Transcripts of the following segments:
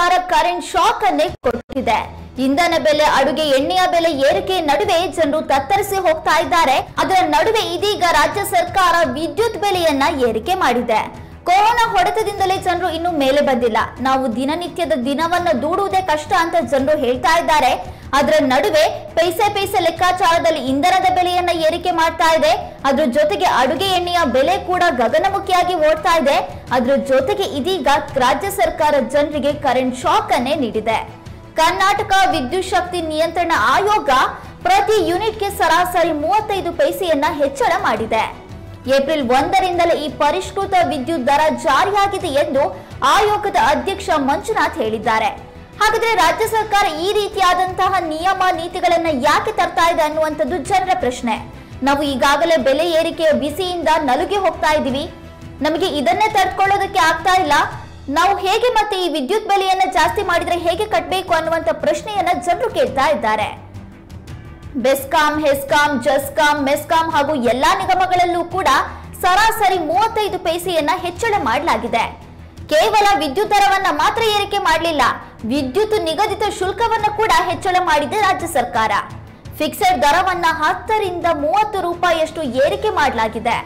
ಸರ್ಕಾರ current shock ಅನ್ನೇ ಕೊಟ್ಟಿದೆ ಇಂಧನ ಬೆಲೆ ಅಡುಗೆ ಎಣ್ಣೆಯ ಬೆಲೆ ಏರಿಕೆ ನಡುವೆ ಜನರು ತತ್ತರಿಸಿ ಹೋಗ್ತಾ ಇದ್ದಾರೆ ಅದರ ನಡುವೆ ಇದೀಗ ರಾಜ್ಯ ಸರ್ಕಾರ ವಿದ್ಯುತ್ ಬೆಲೆಯನ್ನ ಏರಿಕೆ ಮಾಡಿದೆ ಕೊರೋನಾ ಹೊಡೆತದಿಂದಲೇ ಜನರು ಇನ್ನು ಮೇಲೆ ಬಂದಿಲ್ಲ ನಾವು ದಿನನಿತ್ಯದ ದಿನವನ್ನ ದೂಡುವುದೇ ಕಷ್ಟ ಅಂತ ಜನರು ಹೇಳ್ತಾ ಇದ್ದಾರೆ ಅದರ ನಡುವೆ ಪೈಸೆ ಪೈಸೆ ಲೆಕ್ಕಾಚಾರದಲ್ಲಿ ಇಂಧನದ ಬೆಲೆಯನ್ನ ಏರಿಕೆ ಮಾಡ್ತಾ ಇದೆ ಅದ್ರ ಜೊತೆಗೆ ಅಡುಗೆ ಎಣ್ಣೆಯ ಬೆಲೆ ಕೂಡ ಗಗನಮುಖಿಯಾಗಿ ಓಡ್ತಾ ಇದೆ ಅದ್ರ ಜೊತೆಗೆ ಇದೀಗ ರಾಜ್ಯ ಸರ್ಕಾರ ಜನರಿಗೆ ಕರೆಂಟ್ ಶಾಕ್ ಅನ್ನೇ ನೀಡಿದೆ ಕರ್ನಾಟಕ ವಿದ್ಯುತ್ ಶಕ್ತಿ ನಿಯಂತ್ರಣ ಆಯೋಗ ಪ್ರತಿ ಯೂನಿಟ್ಗೆ ಸರಾಸರಿ ಮೂವತ್ತೈದು ಪೈಸೆಯನ್ನ ಹೆಚ್ಚಳ ಮಾಡಿದೆ ಏಪ್ರಿಲ್ ಒಂದರಿಂದಲೇ ಈ ಪರಿಷ್ಕೃತ ವಿದ್ಯುತ್ ದರ ಜಾರಿಯಾಗಿದೆ ಎಂದು ಆಯೋಗದ ಅಧ್ಯಕ್ಷ ಮಂಜುನಾಥ್ ಹೇಳಿದ್ದಾರೆ ಹಾಗಾದ್ರೆ ರಾಜ್ಯ ಸರ್ಕಾರ ಈ ರೀತಿಯಾದಂತಹ ನಿಯಮ ನೀತಿಗಳನ್ನ ಯಾಕೆ ತರ್ತಾ ಇದೆ ಅನ್ನುವಂಥದ್ದು ಜನರ ಪ್ರಶ್ನೆ ನಾವು ಈಗಾಗಲೇ ಬೆಲೆ ಏರಿಕೆಯ ಬಿಸಿಯಿಂದ ನಲುಗಿ ಹೋಗ್ತಾ ಇದ್ದೀವಿ ನಮಗೆ ಇದನ್ನೇ ತಡ್ಕೊಳ್ಳೋದಕ್ಕೆ ಆಗ್ತಾ ಇಲ್ಲ ನಾವು ಹೇಗೆ ಮತ್ತೆ ಈ ವಿದ್ಯುತ್ ಬೆಲೆಯನ್ನ ಜಾಸ್ತಿ ಮಾಡಿದ್ರೆ ಹೇಗೆ ಕಟ್ಟಬೇಕು ಅನ್ನುವಂತ ಪ್ರಶ್ನೆಯನ್ನ ಜನರು ಕೇಳ್ತಾ ಇದ್ದಾರೆ ಬೆಸ್ಕಾಂ ಹೆಸ್ಕಾಂ ಜಸ್ಕಾಂ ಮೆಸ್ಕಾಂ ಹಾಗೂ ಎಲ್ಲಾ ನಿಗಮಗಳಲ್ಲೂ ಕೂಡ ಸರಾಸರಿ ಮೂವತ್ತೈದು ಪೈಸೆಯನ್ನ ಹೆಚ್ಚಳ ಮಾಡಲಾಗಿದೆ ಕೇವಲ ವಿದ್ಯುತ್ ದರವನ್ನ ಮಾತ್ರ ಏರಿಕೆ ಮಾಡಲಿಲ್ಲ ವಿದ್ಯುತ್ ನಿಗದಿತ ಶುಲ್ಕವನ್ನ ಕೂಡ ಹೆಚ್ಚಳ ಮಾಡಿದೆ ರಾಜ್ಯ ಸರ್ಕಾರ ಫಿಕ್ಸೆಡ್ ದರವನ್ನ ಹತ್ತರಿಂದ ಮೂವತ್ತು ರೂಪಾಯಿಯಷ್ಟು ಏರಿಕೆ ಮಾಡಲಾಗಿದೆ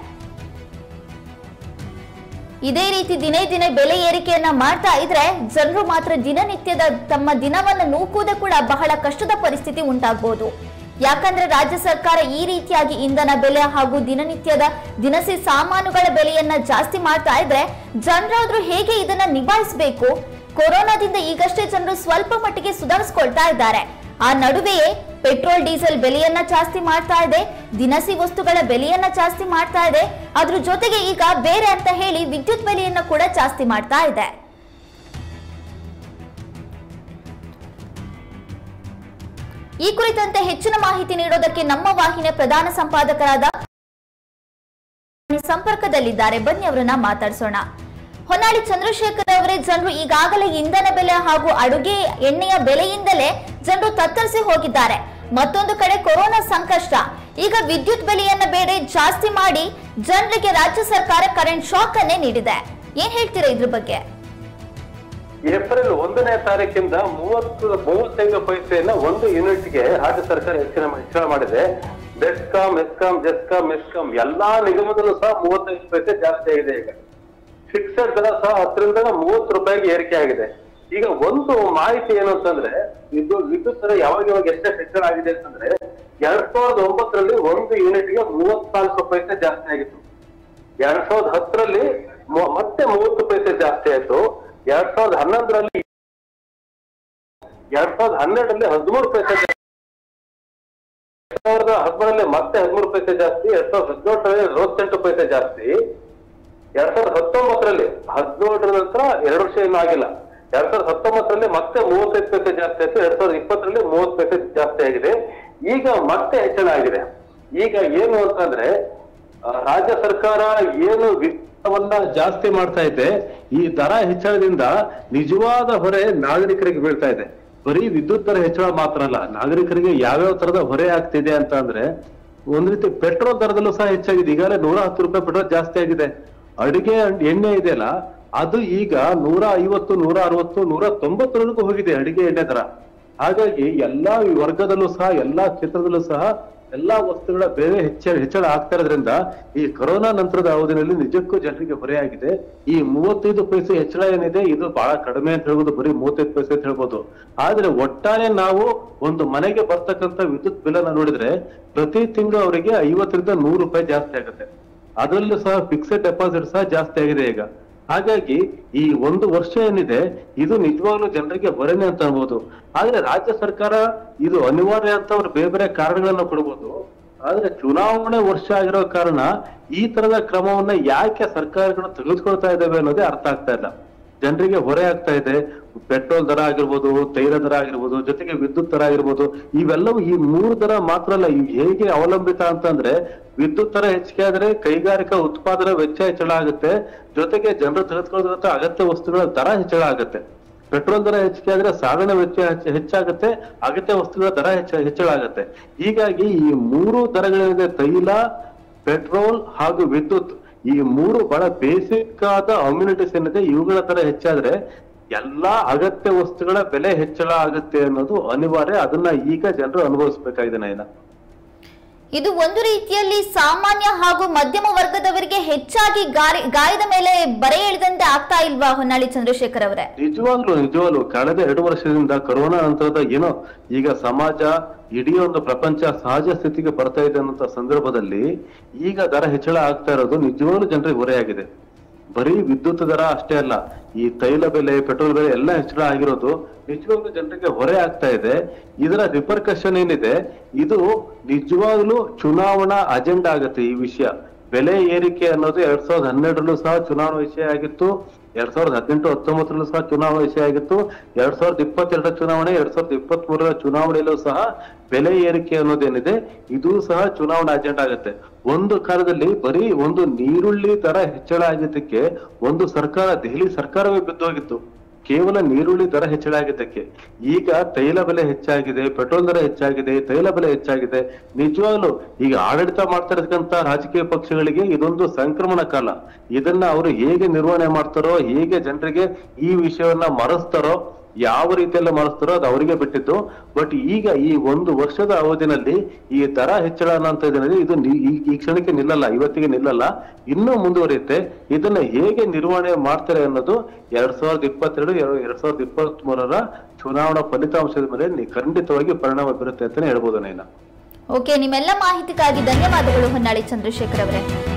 ಇದೇ ರೀತಿ ದಿನೇ ದಿನೇ ಬೆಲೆ ಏರಿಕೆಯನ್ನ ಮಾಡ್ತಾ ಇದ್ರೆ ಜನರು ಮಾತ್ರ ದಿನನಿತ್ಯದ ತಮ್ಮ ದಿನವನ್ನು ನೂಕುವುದೇ ಕೂಡ ಬಹಳ ಕಷ್ಟದ ಪರಿಸ್ಥಿತಿ ಉಂಟಾಗಬಹುದು ಯಾಕಂದ್ರೆ ರಾಜ್ಯ ಸರ್ಕಾರ ಈ ರೀತಿಯಾಗಿ ಇಂಧನ ಬೆಲೆ ಹಾಗೂ ದಿನನಿತ್ಯದ ದಿನಸಿ ಸಾಮಾನುಗಳ ಬೆಲೆಯನ್ನ ಜಾಸ್ತಿ ಮಾಡ್ತಾ ಇದ್ರೆ ಜನರಾದ್ರೂ ಹೇಗೆ ಇದನ್ನ ನಿಭಾಯಿಸಬೇಕು ಕೊರೋನಾದಿಂದ ಈಗಷ್ಟೇ ಜನರು ಸ್ವಲ್ಪ ಮಟ್ಟಿಗೆ ಸುಧಾರಿಸ್ಕೊಳ್ತಾ ಇದ್ದಾರೆ ಆ ನಡುವೆಯೇ ಪೆಟ್ರೋಲ್ ಡೀಸೆಲ್ ಬೆಲೆಯನ್ನ ಜಾಸ್ತಿ ಮಾಡ್ತಾ ಇದೆ ದಿನಸಿ ವಸ್ತುಗಳ ಬೆಲೆಯನ್ನ ಜಾಸ್ತಿ ಮಾಡ್ತಾ ಇದೆ ಅದ್ರ ಜೊತೆಗೆ ಈಗ ಬೇರೆ ಅಂತ ಹೇಳಿ ವಿದ್ಯುತ್ ಬೆಲೆಯನ್ನ ಕೂಡ ಜಾಸ್ತಿ ಮಾಡ್ತಾ ಇದೆ ಈ ಕುರಿತಂತೆ ಹೆಚ್ಚಿನ ಮಾಹಿತಿ ನೀಡೋದಕ್ಕೆ ನಮ್ಮ ವಾಹಿನಿಯ ಪ್ರಧಾನ ಸಂಪಾದಕರಾದ ಸಂಪರ್ಕದಲ್ಲಿದ್ದಾರೆ ಬನ್ನಿ ಅವರನ್ನ ಮಾತಾಡ್ಸೋಣ ಹೊನ್ನಾಳಿ ಚಂದ್ರಶೇಖರ್ ಅವರೇ ಜನರು ಈಗಾಗಲೇ ಇಂಧನ ಬೆಲೆ ಹಾಗೂ ಅಡುಗೆ ಎಣ್ಣೆಯ ಬೆಲೆಯಿಂದಲೇ ಜನರು ತತ್ತರಿಸಿ ಹೋಗಿದ್ದಾರೆ ಮತ್ತೊಂದು ಕಡೆ ಕೊರೋನಾ ಸಂಕಷ್ಟ ಈಗ ವಿದ್ಯುತ್ ಬೆಲೆಯನ್ನ ಬೇರೆ ಜಾಸ್ತಿ ಮಾಡಿ ಜನರಿಗೆ ರಾಜ್ಯ ಸರ್ಕಾರ ಕರೆಂಟ್ ಶಾಕ್ ಅನ್ನೇ ನೀಡಿದೆ ಏನ್ ಹೇಳ್ತೀರಾ ಇದ್ರ ಬಗ್ಗೆ ಏಪ್ರಿಲ್ ಒಂದನೇ ತಾರೀಕಿಂದ ಮೂವತ್ತು ಮೂವತ್ತೈದು ಪೈಸೆಯನ್ನ ಒಂದು ಯೂನಿಟ್ಗೆ ರಾಜ್ಯ ಸರ್ಕಾರ ಹೆಚ್ಚಿನ ಹೆಚ್ಚಳ ಮಾಡಿದೆ ಬೆಸ್ಕಾಂ ಎಸ್ಕಾಂ ಜೆಸ್ಕಾಂ ಮೆಸ್ಕಾಂ ಎಲ್ಲಾ ನಿಗಮದಲ್ಲೂ ಸಹ ಮೂವತ್ತೈದು ಪೈಸೆ ಜಾಸ್ತಿ ಆಗಿದೆ ಈಗ ಫಿಕ್ಸೆಡ್ ದರ ಸಹ ಹತ್ತರಿಂದ ಮೂವತ್ತು ರೂಪಾಯಿಗೆ ಏರಿಕೆ ಆಗಿದೆ ಈಗ ಒಂದು ಮಾಹಿತಿ ಏನು ಅಂತಂದ್ರೆ ಇದು ವಿದ್ಯುತ್ ದರ ಯಾವಾಗ ಯಾವಾಗ ಎಷ್ಟೇ ಹೆಚ್ಚಳ ಆಗಿದೆ ಅಂತಂದ್ರೆ ಎರಡ್ ಸಾವಿರದ ಒಂಬತ್ತರಲ್ಲಿ ಒಂದು ಯೂನಿಟ್ಗೆ ಮೂವತ್ನಾಲ್ಕು ಪೈಸೆ ಜಾಸ್ತಿ ಆಗಿತ್ತು ಎರಡ್ ಸಾವಿರದ ಹತ್ತರಲ್ಲಿ ಮು- ಮತ್ತೆ ಮೂವತ್ತು ಪೈಸೆ ಜಾಸ್ತಿ ಆಯ್ತು ಎರಡ್ ಸಾವಿರದ ಹನ್ನೊಂದರಲ್ಲಿ ಎರಡ್ ಸಾವಿರದ ಹನ್ನೆರಡರಲ್ಲಿ ಹದಿಮೂರು ಪೈಸೆ ಜಾಸ್ತಿ ಎರಡ್ ಸಾವಿರದ ಹದಿಮೂರರಲ್ಲಿ ಮತ್ತೆ ಹದಿಮೂರು ಪೈಸೆ ಜಾಸ್ತಿ ಎರಡ್ ಸಾವಿರದ ಹದಿನೇಳರಲ್ಲಿ ಅರವತ್ತೆಂಟು ಪೈಸೆ ಜಾಸ್ತಿ ಎರಡ್ ಸಾವಿರದ ಹತ್ತೊಂಬತ್ತರಲ್ಲಿ ಹದಿನೇಳರ ನಂತರ ಎರಡು ವರ್ಷ ಇನ್ನೂ ಆಗಿಲ್ಲ ಎರಡ್ ಸಾವಿರದ ಹತ್ತೊಂಬತ್ತರಲ್ಲಿ ಮತ್ತೆ ಮೂವತ್ತೈದು ಪೈಸೆ ಜಾಸ್ತಿ ಆಯ್ತು ಎರಡ್ ಸಾವಿರದ ಇಪ್ಪತ್ತರಲ್ಲಿ ಮೂವತ್ತು ಪೈಸೆ ಜಾಸ್ತಿ ಆಗಿದೆ ಈಗ ಮತ್ತೆ ಹೆಚ್ಚಳ ಆಗಿದೆ ಈಗ ಏನು ಅಂತಂದ್ರೆ ಆ, ರಾಜ್ಯ ಸರ್ಕಾರ ಏನು ವಿತ್ತವನ್ನ ಜಾಸ್ತಿ ಮಾಡ್ತಾ ಇದೆ ಈ ದರ ಹೆಚ್ಚಳದಿಂದ ನಿಜವಾದ ಹೊರೆ ನಾಗರಿಕರಿಗೆ ಬೀಳ್ತಾ ಇದೆ ಬರೀ ವಿದ್ಯುತ್ ದರ ಹೆಚ್ಚಳ ಮಾತ್ರ ಅಲ್ಲ ನಾಗರಿಕರಿಗೆ ಯಾವ್ಯಾವ ತರದ ಹೊರೆ ಆಗ್ತಿದೆ ಅಂತ ಅಂದ್ರೆ ಒಂದ್ ರೀತಿ ಪೆಟ್ರೋಲ್ ದರದಲ್ಲೂ ಸಹ ಹೆಚ್ಚಾಗಿದೆ ಈಗಾಗಲೇ ನೂರ ಹತ್ತು ರೂಪಾಯಿ ಪೆಟ್ರೋಲ್ ಜಾಸ್ತಿ ಆಗಿದೆ ಅಡಿಗೆ ಎಣ್ಣೆ ಇದೆಯಲ್ಲ ಅದು ಈಗ ನೂರ ಐವತ್ತು ನೂರ ಅರವತ್ತು ನೂರ ತೊಂಬತ್ತರವರೆಗೂ ಹೋಗಿದೆ ಅಡಿಗೆ ಎಣ್ಣೆ ದರ ಹಾಗಾಗಿ ಎಲ್ಲಾ ವರ್ಗದಲ್ಲೂ ಸಹ ಎಲ್ಲಾ ಕ್ಷೇತ್ರದಲ್ಲೂ ಸಹ ಎಲ್ಲಾ ವಸ್ತುಗಳ ಬೆಲೆ ಹೆಚ್ಚ ಹೆಚ್ಚಳ ಆಗ್ತಾ ಇರೋದ್ರಿಂದ ಈ ಕೊರೋನಾ ನಂತರದ ಅವಧಿಯಲ್ಲಿ ನಿಜಕ್ಕೂ ಜನರಿಗೆ ಹೊರೆಯಾಗಿದೆ ಈ ಮೂವತ್ತೈದು ಪೈಸೆ ಹೆಚ್ಚಳ ಏನಿದೆ ಇದು ಬಹಳ ಕಡಿಮೆ ಅಂತ ಹೇಳ್ಬೋದು ಬರೀ ಮೂವತ್ತೈದು ಪೈಸೆ ಅಂತ ಹೇಳ್ಬೋದು ಆದ್ರೆ ಒಟ್ಟಾರೆ ನಾವು ಒಂದು ಮನೆಗೆ ಬರ್ತಕ್ಕಂಥ ವಿದ್ಯುತ್ ಬಿಲ್ ಅನ್ನ ನೋಡಿದ್ರೆ ಪ್ರತಿ ತಿಂಗಳು ಅವರಿಗೆ ಐವತ್ತರಿಂದ ನೂರು ರೂಪಾಯಿ ಜಾಸ್ತಿ ಆಗುತ್ತೆ ಅದರಲ್ಲೂ ಸಹ ಫಿಕ್ಸೆಡ್ ಡೆಪಾಸಿಟ್ ಸಹ ಜಾಸ್ತಿ ಆಗಿದೆ ಈಗ ಹಾಗಾಗಿ ಈ ಒಂದು ವರ್ಷ ಏನಿದೆ ಇದು ನಿಜವಾಗ್ಲೂ ಜನರಿಗೆ ಹೊರೆನೆ ಅಂತ ಅನ್ಬೋದು ಆದ್ರೆ ರಾಜ್ಯ ಸರ್ಕಾರ ಇದು ಅನಿವಾರ್ಯ ಅಂತ ಅವ್ರು ಬೇರೆ ಬೇರೆ ಕಾರಣಗಳನ್ನ ಕೊಡ್ಬೋದು ಆದ್ರೆ ಚುನಾವಣೆ ವರ್ಷ ಆಗಿರೋ ಕಾರಣ ಈ ತರದ ಕ್ರಮವನ್ನ ಯಾಕೆ ಸರ್ಕಾರಗಳು ತೆಗೆದುಕೊಳ್ತಾ ಇದ್ದಾವೆ ಅನ್ನೋದೇ ಅರ್ಥ ಆಗ್ತಾ ಇಲ್ಲ ಜನರಿಗೆ ಹೊರೆ ಆಗ್ತಾ ಇದೆ ಪೆಟ್ರೋಲ್ ದರ ಆಗಿರ್ಬೋದು ತೈಲ ದರ ಆಗಿರ್ಬೋದು ಜೊತೆಗೆ ವಿದ್ಯುತ್ ದರ ಆಗಿರ್ಬೋದು ಇವೆಲ್ಲವೂ ಈ ಮೂರು ದರ ಮಾತ್ರ ಅಲ್ಲ ಇವು ಹೇಗೆ ಅವಲಂಬಿತ ಅಂತಂದ್ರೆ ವಿದ್ಯುತ್ ದರ ಹೆಚ್ಚಿಗೆ ಆದ್ರೆ ಕೈಗಾರಿಕಾ ಉತ್ಪಾದನಾ ವೆಚ್ಚ ಹೆಚ್ಚಳ ಆಗುತ್ತೆ ಜೊತೆಗೆ ಜನರು ತೆಗೆದುಕೊಳ್ಳುವಂತ ಅಗತ್ಯ ವಸ್ತುಗಳ ದರ ಹೆಚ್ಚಳ ಆಗುತ್ತೆ ಪೆಟ್ರೋಲ್ ದರ ಹೆಚ್ಚಿಗೆ ಆದ್ರೆ ಸಾಗಣೆ ವೆಚ್ಚ ಹೆಚ್ಚ- ಹೆಚ್ಚಾಗುತ್ತೆ ಅಗತ್ಯ ವಸ್ತುಗಳ ದರ ಹೆಚ್ಚ ಹೆಚ್ಚಳ ಆಗುತ್ತೆ ಹೀಗಾಗಿ ಈ ಮೂರು ದರಗಳೇನಿದೆ ತೈಲ ಪೆಟ್ರೋಲ್ ಹಾಗೂ ವಿದ್ಯುತ್ ಈ ಮೂರು ಬಹಳ ಬೇಸಿಕ್ ಆದ ಅಮ್ಯುನಿಟೀಸ್ ಏನಿದೆ ಇವುಗಳ ದರ ಹೆಚ್ಚಾದ್ರೆ ಎಲ್ಲಾ ಅಗತ್ಯ ವಸ್ತುಗಳ ಬೆಲೆ ಹೆಚ್ಚಳ ಆಗುತ್ತೆ ಅನ್ನೋದು ಅನಿವಾರ್ಯ ಅದನ್ನ ಈಗ ಜನರು ಅನುಭವಿಸ್ಬೇಕಾಗಿದೆ ನಯನ ಇದು ಒಂದು ರೀತಿಯಲ್ಲಿ ಸಾಮಾನ್ಯ ಹಾಗೂ ಮಧ್ಯಮ ವರ್ಗದವರಿಗೆ ಹೆಚ್ಚಾಗಿ ಗಾರಿ ಗಾಯದ ಮೇಲೆ ಬರೆ ಎಳೆದಂತೆ ಆಗ್ತಾ ಇಲ್ವಾ ಹೊನ್ನಾಳಿ ಚಂದ್ರಶೇಖರ್ ಅವರೇ ನಿಜವಾಗ್ಲು ನಿಜವಾಗ್ಲು ಕಳೆದ ಎರಡು ವರ್ಷದಿಂದ ಕೊರೋನಾ ನಂತರದ ಏನೋ ಈಗ ಸಮಾಜ ಇಡೀ ಒಂದು ಪ್ರಪಂಚ ಸಹಜ ಸ್ಥಿತಿಗೆ ಬರ್ತಾ ಇದೆ ಅನ್ನೋ ಸಂದರ್ಭದಲ್ಲಿ ಈಗ ದರ ಹೆಚ್ಚಳ ಆಗ್ತಾ ಇರೋದು ನಿಜವಾಗ್ಲೂ ಜನರಿಗೆ ಹೊರೆಯಾಗಿದೆ ಬರೀ ವಿದ್ಯುತ್ ದರ ಅಷ್ಟೇ ಅಲ್ಲ ಈ ತೈಲ ಬೆಲೆ ಪೆಟ್ರೋಲ್ ಬೆಲೆ ಎಲ್ಲ ಹೆಚ್ಚಳ ಆಗಿರೋದು ನಿಜವಾಗ್ಲೂ ಜನರಿಗೆ ಹೊರೆ ಆಗ್ತಾ ಇದೆ ಇದರ ರಿಪರ್ಕಷನ್ ಏನಿದೆ ಇದು ನಿಜವಾಗ್ಲೂ ಚುನಾವಣಾ ಅಜೆಂಡಾ ಆಗುತ್ತೆ ಈ ವಿಷಯ ಬೆಲೆ ಏರಿಕೆ ಅನ್ನೋದು ಎರಡ್ ಸಾವಿರದ ಹನ್ನೆರಡರಲ್ಲೂ ಸಹ ಚುನಾವಣಾ ವಿಷಯ ಆಗಿತ್ತು ಎರಡ್ ಸಾವಿರದ ಹದಿನೆಂಟು ಹತ್ತೊಂಬತ್ತರಲ್ಲೂ ಸಹ ಚುನಾವಣಾ ವಿಷಯ ಆಗಿತ್ತು ಎರಡ್ ಸಾವಿರದ ಇಪ್ಪತ್ತೆರಡರ ಚುನಾವಣೆ ಎರಡ್ ಸಾವಿರದ ಇಪ್ಪತ್ತ್ ಮೂರರ ಚುನಾವಣೆಯಲ್ಲೂ ಸಹ ಬೆಲೆ ಏರಿಕೆ ಅನ್ನೋದೇನಿದೆ ಇದು ಸಹ ಚುನಾವಣಾ ಅಜೆಂಡಾ ಆಗುತ್ತೆ ಒಂದು ಕಾಲದಲ್ಲಿ ಬರೀ ಒಂದು ನೀರುಳ್ಳಿ ದರ ಹೆಚ್ಚಳ ಆಗಿದ್ದಕ್ಕೆ ಒಂದು ಸರ್ಕಾರ ದೆಹಲಿ ಸರ್ಕಾರವೇ ಬಿದ್ದೋಗಿತ್ತು ಕೇವಲ ನೀರುಳ್ಳಿ ದರ ಹೆಚ್ಚಳ ಆಗಿದ್ದಕ್ಕೆ ಈಗ ತೈಲ ಬೆಲೆ ಹೆಚ್ಚಾಗಿದೆ ಪೆಟ್ರೋಲ್ ದರ ಹೆಚ್ಚಾಗಿದೆ ತೈಲ ಬೆಲೆ ಹೆಚ್ಚಾಗಿದೆ ನಿಜವಾಗ್ಲು ಈಗ ಆಡಳಿತ ಮಾಡ್ತಾ ಇರತಕ್ಕಂತ ರಾಜಕೀಯ ಪಕ್ಷಗಳಿಗೆ ಇದೊಂದು ಸಂಕ್ರಮಣ ಕಾಲ ಇದನ್ನ ಅವರು ಹೇಗೆ ನಿರ್ವಹಣೆ ಮಾಡ್ತಾರೋ ಹೇಗೆ ಜನರಿಗೆ ಈ ವಿಷಯವನ್ನ ಮರೆಸ್ತಾರೋ ಯಾವ ರೀತಿಯಲ್ಲ ಮಾಡಿಸ್ತಾರೋ ಅದು ಅವರಿಗೆ ಬಿಟ್ಟಿದ್ದು ಬಟ್ ಈಗ ಈ ಒಂದು ವರ್ಷದ ಅವಧಿನಲ್ಲಿ ಈ ದರ ಹೆಚ್ಚಳ ಅಂತ ಏನಿದೆ ಇದು ನಿ- ಈ- ಈ ಕ್ಷಣಕ್ಕೆ ನಿಲ್ಲಲ್ಲ ಇವತ್ತಿಗೆ ನಿಲ್ಲಲ್ಲ ಇನ್ನೂ ಮುಂದುವರಿಯುತ್ತೆ ಇದನ್ನ ಹೇಗೆ ನಿರ್ವಹಣೆ ಮಾಡ್ತಾರೆ ಅನ್ನೋದು ಎರಡ್ ಸಾವಿರದ ಇಪ್ಪತ್ತೆರಡು ಎರಡು- ಎರಡ್ ಸಾವಿರದ ಇಪ್ಪತ್ತ್ ಮೂರರ ಚುನಾವಣಾ ಫಲಿತಾಂಶದ ಮೇಲೆ ನಿ- ಖಂಡಿತವಾಗಿ ಪರಿಣಾಮ ಬೀರುತ್ತೆ ಅಂತಾನೆ ಹೇಳ್ಬೋದು ನೈನಾ ಓಕೆ ನಿಮ್ಮೆಲ್ಲ ಮಾಹಿತಿಗಾಗಿ ಧನ್ಯವಾದಗಳು ಹೊನ್ನಾಳಿ ಚಂದ್ರಶೇಖರ್ ಅವರೇ